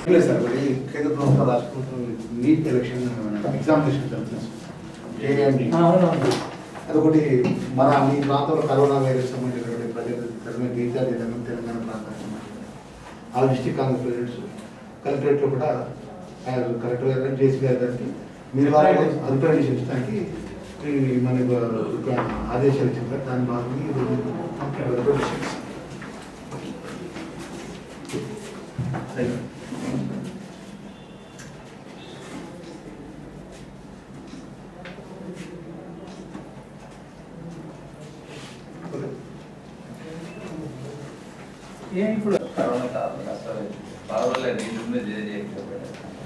లేదు సార్ మరి కేంద్ర ప్రభుత్వం రాష్ట్ర ప్రభుత్వం నీట్ ఎలక్షన్ ఎగ్జామినేషన్ జరుగుతుంది జేఎండి అవునవును అదొకటి మన మీ ప్రాంతంలో కరోనా వైరస్ సంబంధించినటువంటి ప్రజలు తెలంగాణ గిరిజన తెలంగాణ తెలంగాణ ప్రాంతానికి సంబంధించిన ఆ డిస్టిక్ కాంగ్రెస్ ప్రెసిడెంట్స్ కలెక్టరేట్లో కూడా ఆయన కలెక్టర్ గారు జేసీ గారి గారికి మీరు వారు రిప్రజెంటేషన్ ఇచ్చడానికి ఈ మనకు ఒక ఆదేశాలు ఇచ్చింది సార్ దాని భాగంగా ఈరోజు రిప్రజెంటేషన్ ఇస్తాం. Thank you. ఏం ఇప్పుడు కరోనా కాదు అసలు బాగోలేదు నీటి మీద చేయకపోయాడు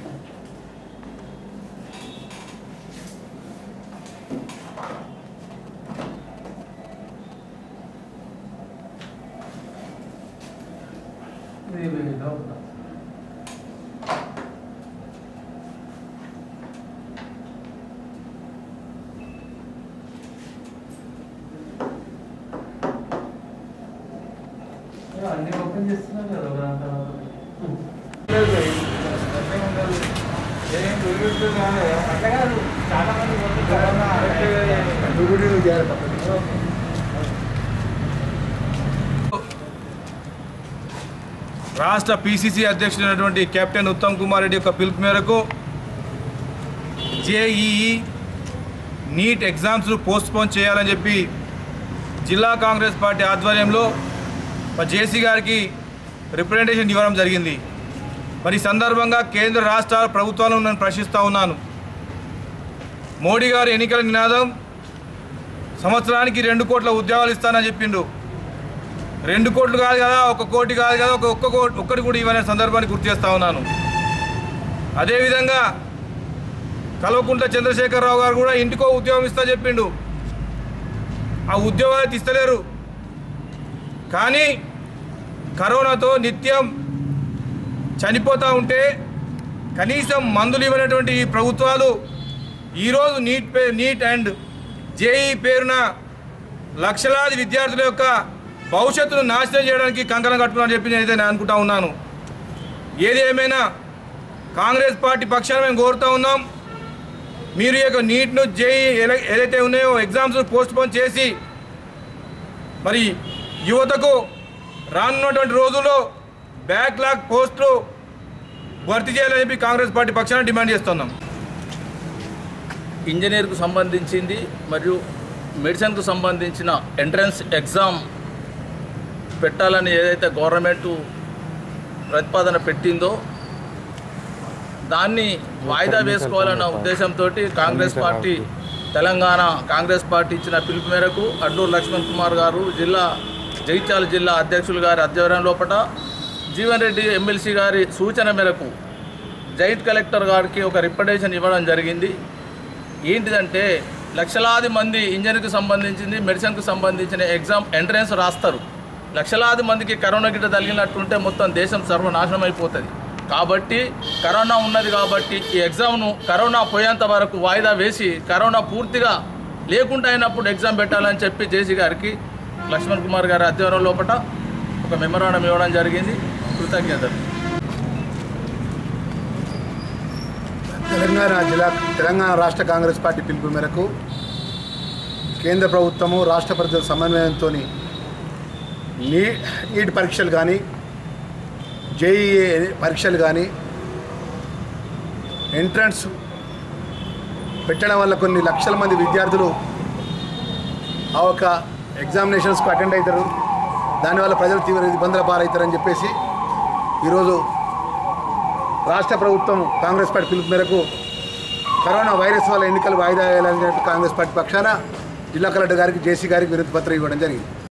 ఇది ఏదో ఉందా? ఏ, అన్ని ఓపెన్ చేస్తున్నారు కదా ఒక దాని తర్వాత ఒకటి. ఏం దొరికితే కాదు. అట్లా కాదు చాలా మంది పోతే కరోనా నువ్వు కూడా నువ్వు చేయాలి తప్పదు. రాష్ట్ర పిసిసి అధ్యక్షుడైనటువంటి కెప్టెన్ ఉత్తమ్ కుమార్ రెడ్డి యొక్క పిలుపు మేరకు జేఈఈ నీట్ ఎగ్జామ్స్ను పోస్ట్పోన్ చేయాలని చెప్పి జిల్లా కాంగ్రెస్ పార్టీ ఆధ్వర్యంలో మా జేసీ గారికి రిప్రజెంటేషన్ ఇవ్వడం జరిగింది మరి ఈ సందర్భంగా కేంద్ర రాష్ట్ర ప్రభుత్వాలను నేను ప్రశ్నిస్తూ ఉన్నాను మోడీ గారు ఎన్నికల నినాదం సంవత్సరానికి రెండు కోట్ల ఉద్యోగాలు ఇస్తానని చెప్పిండు రెండు కోట్లు కాదు కదా ఒక కోటి కాదు కదా ఒక ఒక్క కోటి ఒక్కటి కూడా ఇవ్వనే సందర్భాన్ని గుర్తు చేస్తా ఉన్నాను అదేవిధంగా కల్వకుంట్ల చంద్రశేఖరరావు గారు కూడా ఇంటికో ఉద్యోగం ఇస్తా చెప్పిండు ఆ ఉద్యోగాలు అయితే ఇస్తలేరు కానీ కరోనాతో నిత్యం చనిపోతూ ఉంటే కనీసం మందులు ఇవ్వనటువంటి ఈ ప్రభుత్వాలు ఈరోజు నీట్ పే నీట్ అండ్ జేఈ పేరున లక్షలాది విద్యార్థుల యొక్క భవిష్యత్తును నాశనం చేయడానికి కంకణం కట్టుకున్నారని చెప్పి నేనైతే నేను అనుకుంటా ఉన్నాను ఏది ఏమైనా కాంగ్రెస్ పార్టీ పక్షాన మేము కోరుతూ ఉన్నాం మీరు ఈ యొక్క నీట్ను జేఈ ఎలా- ఏదైతే ఉన్నాయో ఎగ్జామ్స్ పోస్ట్పోన్ చేసి మరి యువతకు రానున్నటువంటి రోజుల్లో బ్యాక్లాగ్ పోస్టులు భర్తీ చేయాలని చెప్పి కాంగ్రెస్ పార్టీ పక్షాన డిమాండ్ చేస్తున్నాం ఇంజనీర్కు సంబంధించింది మరియు మెడిసిన్కు సంబంధించిన ఎంట్రన్స్ ఎగ్జామ్ పెట్టాలని ఏదైతే గవర్నమెంట్ ప్రతిపాదన పెట్టిందో దాన్ని వాయిదా వేసుకోవాలన్న ఉద్దేశంతో కాంగ్రెస్ పార్టీ తెలంగాణ కాంగ్రెస్ పార్టీ ఇచ్చిన పిలుపు మేరకు అడ్డూరు లక్ష్మణ్ కుమార్ గారు జిల్లా జగిత్యాల జిల్లా అధ్యక్షులు గారి ఆధ్వర్యం లోపల జీవన్ రెడ్డి ఎమ్మెల్సీ గారి సూచన మేరకు జాయింట్ కలెక్టర్ గారికి ఒక రిప్రజెంటేషన్ ఇవ్వడం జరిగింది ఏంటిదంటే లక్షలాది మంది ఇంజనీర్కి సంబంధించింది మెడిసిన్కి సంబంధించిన ఎగ్జామ్ ఎంట్రన్స్ రాస్తారు లక్షలాది మందికి కరోనా గిట్ట తగిలినట్టుంటే మొత్తం దేశం సర్వనాశనం అయిపోతుంది కాబట్టి కరోనా ఉన్నది కాబట్టి ఈ ఎగ్జామ్ను కరోనా పోయేంత వరకు వాయిదా వేసి కరోనా పూర్తిగా లేకుండా అయినప్పుడు ఎగ్జామ్ పెట్టాలని చెప్పి జేసీ గారికి లక్ష్మణ్ కుమార్ గారి అధ్వర్యం లోపల ఒక మెమరాండం ఇవ్వడం జరిగింది కృతజ్ఞతలు తెలంగాణ జిల్లా తెలంగాణ రాష్ట్ర కాంగ్రెస్ పార్టీ పిలుపు మేరకు కేంద్ర ప్రభుత్వము రాష్ట్ర ప్రజల సమన్వయంతో నీ నీట్ పరీక్షలు కానీ జేఈఏ పరీక్షలు కానీ ఎంట్రన్స్ పెట్టడం వల్ల కొన్ని లక్షల మంది విద్యార్థులు ఆ ఒక ఎగ్జామినేషన్స్కు అటెండ్ అవుతారు దానివల్ల ప్రజలు తీవ్ర ఇబ్బందుల పాలవుతారని చెప్పేసి ఈరోజు రాష్ట్ర ప్రభుత్వం కాంగ్రెస్ పార్టీ పిలుపు మేరకు కరోనా వైరస్ వల్ల ఎన్నికలు వాయిదా వేయాలని చెప్పి కాంగ్రెస్ పార్టీ పక్షాన జిల్లా కలెక్టర్ గారికి జేసీ గారికి వినతి పత్రం ఇవ్వడం జరిగింది